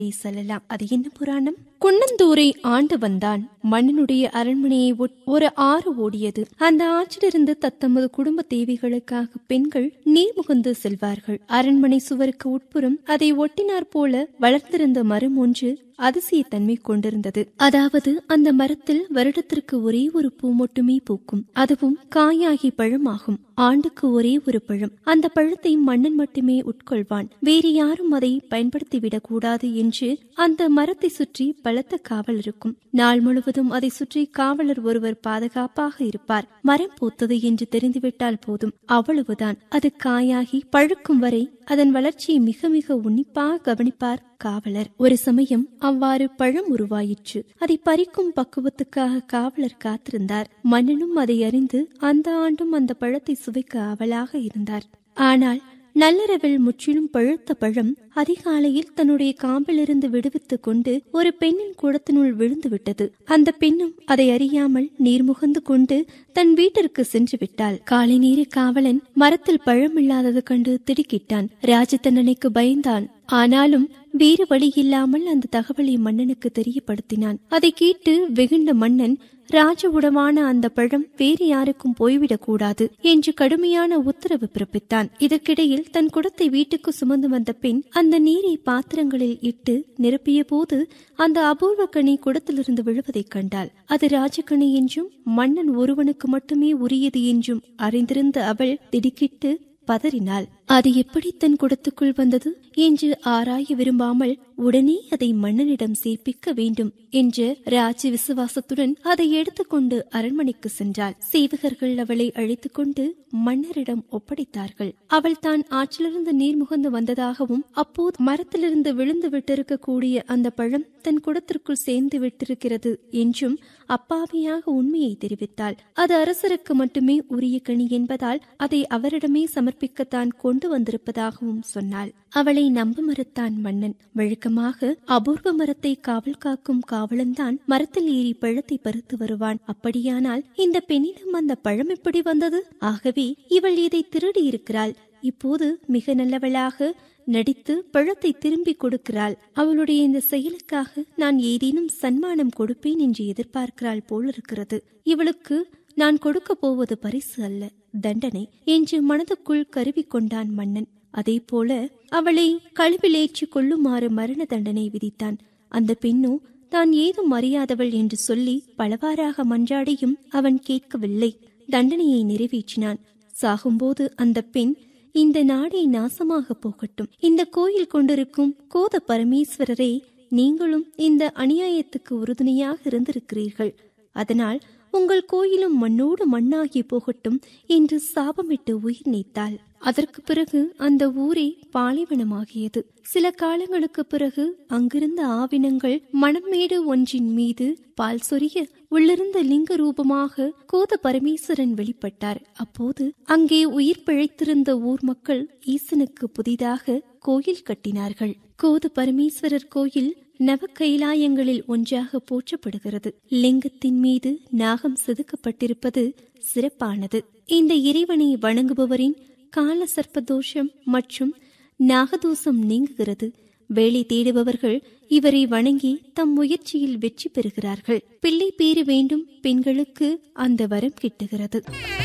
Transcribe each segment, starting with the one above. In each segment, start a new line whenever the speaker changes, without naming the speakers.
செல்லலாம் அது என்ன புராணம் குன்னந்தூரை ஆண்டு வந்தான் மன்னனுடைய அரண்மனையை ஒட்- ஒரு ஆறு ஓடியது அந்த ஆற்றிலிருந்து தத்தமது குடும்ப தேவைகளுக்காக பெண்கள் நீர் முகந்து செல்வார்கள் அரண்மனை சுவருக்கு உட்புறம் அதை ஒட்டினார் போல வளர்ந்திருந்த மரம் ஒன்று அதிசய தன்மை கொண்டிருந்தது அதாவது அந்த மரத்தில் வருடத்திற்கு ஒரே ஒரு பூ மட்டுமே பூக்கும் அதுவும் காயாகி பழமாகும் ஆண்டுக்கு ஒரே ஒரு பழம் அந்த பழத்தை மன்னன் மட்டுமே உட்கொள்வான் வேறு யாரும் அதை பயன்படுத்திவிடக் கூடாது என்று அந்த மரத்தை சுற்றி பலத்த காவல் இருக்கும் நாள் முழுவதும் அதை சுற்றி காவலர் ஒருவர் பாதுகாப்பாக இருப்பார் மரம் பூத்தது என்று தெரிந்துவிட்டால் போதும் அவ்வளவுதான் அது காயாகி பழுக்கும் வரை அதன் வளர்ச்சியை மிக மிக உன்னிப்பாக கவனிப்பார் காவலர் ஒரு சமயம் அவ்வாறு பழம் உருவாயிற்று அதை பறிக்கும் பக்குவத்துக்காக காவலர் காத்திருந்தார் மன்னனும் அதை அறிந்து அந்த ஆண்டும் அந்த பழத்தை சுவைக்க ஆவலாக இருந்தார் ஆனால் நள்ளிரவில் முற்றிலும் பழுத்த பழம் அதிகாலையில் தன்னுடைய காம்பிலிருந்து விடுவித்துக் கொண்டு ஒரு பெண்ணின் குடத்தினுள் விழுந்து விட்டது அந்த பெண்ணும் அதை அறியாமல் நீர் முகந்து கொண்டு தன் வீட்டிற்கு சென்று விட்டாள் காலை நீர காவலன் மரத்தில் பழம் இல்லாதது கண்டு திடுக்கிட்டான் ராஜ தண்டனைக்கு பயந்தான் ஆனாலும் வேறு வழி இல்லாமல் அந்த தகவலை மன்னனுக்கு தெரியப்படுத்தினான் அதை கேட்டு வெகுண்ட மன்னன் ராஜவுடமான அந்த பழம் வேறு யாருக்கும் போய்விடக் கூடாது என்று கடுமையான உத்தரவு பிறப்பித்தான் இதற்கிடையில் தன் குடத்தை வீட்டுக்கு சுமந்து வந்த பெண் அந்த நீரை பாத்திரங்களில் இட்டு நிரப்பிய போது அந்த அபூர்வ கனி குடத்திலிருந்து விழுவதைக் கண்டாள் அது ராஜகனி என்றும் மன்னன் ஒருவனுக்கு மட்டுமே உரியது என்றும் அறிந்திருந்த அவள் திடுக்கிட்டு பதறினாள் அது எப்படி தன் குடத்துக்குள் வந்தது என்று ஆராய விரும்பாமல் உடனே அதை மன்னனிடம் சேர்ப்பிக்க வேண்டும் என்ற ராஜ விசுவாசத்துடன் அதை எடுத்துக்கொண்டு அரண்மனைக்கு சென்றாள் சேவகர்கள் அவளை அழைத்துக் கொண்டு மன்னரிடம் ஒப்படைத்தார்கள் அவள் தான் ஆற்றிலிருந்து நீர் முகந்து வந்ததாகவும் அப்போது மரத்திலிருந்து விழுந்து விட்டிருக்கக்கூடிய அந்த பழம் தன் குடத்திற்குள் சேர்ந்து விட்டிருக்கிறது என்றும் அப்பாவியாக உண்மையை தெரிவித்தாள் அது அரசருக்கு மட்டுமே உரிய கனி என்பதால் அதை அவரிடமே சமர்ப்பிக்கத்தான் கொண்டு வந்திருப்பதாகவும் சொன்னாள் அவளை நம்ப மறுத்தான் மன்னன் வழக்கமாக அபூர்வ மரத்தை காவல் காக்கும் காவலன்தான் மரத்தில் ஏறி பழத்தை பறித்து வருவான் அப்படியானால் இந்த பெண்ணிடம் அந்த பழம் எப்படி வந்தது ஆகவே இவள் இதை திருடி இருக்கிறாள் இப்போது மிக நல்லவளாக நடித்து பழத்தை திரும்பி கொடுக்கிறாள் அவளுடைய இந்த செயலுக்காக நான் ஏதேனும் சன்மானம் கொடுப்பேன் என்று எதிர்பார்க்கிறாள் போலிருக்கிறது இவளுக்கு நான் கொடுக்க போவது பரிசு அல்ல தண்டனை என்று மனதுக்குள் கருவி கொண்டான் மன்னன் அதே போல அவளை கழுவிலேற்றி கொள்ளுமாறு மரண தண்டனை விதித்தான் அந்த பெண்ணோ தான் ஏதும் அறியாதவள் என்று சொல்லி பலவாறாக மன்றாடியும் அவன் கேட்கவில்லை தண்டனையை நிறைவேற்றினான் சாகும்போது அந்த பெண் இந்த நாடே நாசமாக போகட்டும் இந்த கோயில் கொண்டிருக்கும் கோத பரமேஸ்வரரே நீங்களும் இந்த அநியாயத்துக்கு உறுதுணையாக இருந்திருக்கிறீர்கள் அதனால் உங்கள் கோயிலும் மண்ணோடு மண்ணாகி போகட்டும் என்று சாபமிட்டு உயிர் நீத்தாள் அதற்கு பிறகு அந்த ஊரே பாலைவனமாகியது சில காலங்களுக்கு பிறகு அங்கிருந்த ஆவினங்கள் மணமேடு ஒன்றின் மீது பால் சொரிய உள்ளிருந்த லிங்க ரூபமாக கோத பரமேஸ்வரன் வெளிப்பட்டார் அப்போது அங்கே உயிர் பிழைத்திருந்த ஊர் மக்கள் ஈசனுக்கு புதிதாக கோயில் கட்டினார்கள் கோத பரமேஸ்வரர் கோயில் நவ கைலாயங்களில் ஒன்றாக போற்றப்படுகிறது லிங்கத்தின் மீது நாகம் செதுக்கப்பட்டிருப்பது சிறப்பானது இந்த இறைவனை வணங்குபவரின் கால சர்ப்பதோஷம் மற்றும் நாகதோஷம் நீங்குகிறது வேலை தேடுபவர்கள் இவரை வணங்கி தம் முயற்சியில் வெற்றி பெறுகிறார்கள் பிள்ளை பேறு வேண்டும் பெண்களுக்கு அந்த வரம் கிட்டுகிறது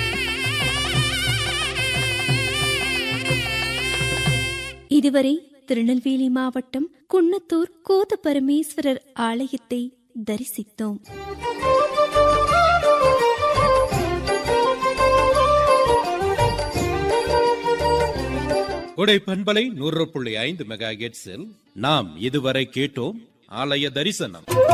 இதுவரை திருநெல்வேலி மாவட்டம் குன்னத்தூர் கோத பரமேஸ்வரர் ஆலயத்தை தரிசித்தோம்
கொடை பண்பலை நூறு புள்ளி ஐந்து மெகா நாம் இதுவரை கேட்டோம் ஆலய தரிசனம்